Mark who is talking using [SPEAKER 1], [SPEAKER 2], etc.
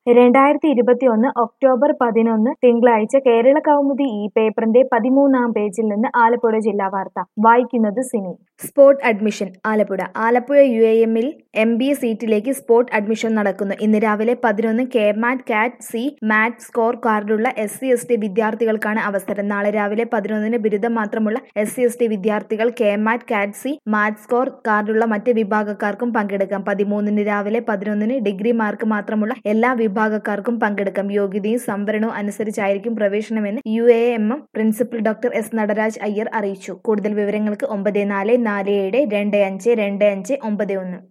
[SPEAKER 1] രണ്ടായിരത്തി ഇരുപത്തിയൊന്ന് ഒക്ടോബർ പതിനൊന്ന് തിങ്കളാഴ്ച കേരള കൗമുദി ഈ പേപ്പറിന്റെ പതിമൂന്നാം പേജിൽ നിന്ന് ആലപ്പുഴ ജില്ലാ വാർത്ത വായിക്കുന്നത് Sini spot admission Alappuzha Alappuzha U A എമ്മിൽ എം ബി എ സീറ്റിലേക്ക് സ്പോട്ട് അഡ്മിഷൻ നടക്കുന്നു ഇന്ന് രാവിലെ പതിനൊന്ന് K MAT CAT C MAT score കാർഡുള്ള എസ് സി എസ് ടി വിദ്യാർത്ഥികൾക്കാണ് അവസരം നാളെ രാവിലെ പതിനൊന്നിന് ബിരുദം മാത്രമുള്ള എസ് സി എസ് ടി വിദ്യാർത്ഥികൾ K MAT CAT C MAT score കാർഡുള്ള മറ്റ് വിഭാഗക്കാർക്കും പങ്കെടുക്കാം പതിമൂന്നിന് രാവിലെ പതിനൊന്നിന് ഡിഗ്രി മാർക്ക് മാത്രമുള്ള എല്ലാ വിഭാഗക്കാർക്കും പങ്കെടുക്കാം യോഗ്യതയും സംവരണവും അനുസരിച്ചായിരിക്കും പ്രവേശനമെന്ന് U A M M principal doctor S Nataraj Iyer അറിയിച്ചു കൂടുതൽ വിവരങ്ങൾക്ക് ഒമ്പത് നാല് നാല് ഏഴ് രണ്ട് അഞ്ച് രണ്ട് അഞ്ച് ഒമ്പത് ഒന്ന്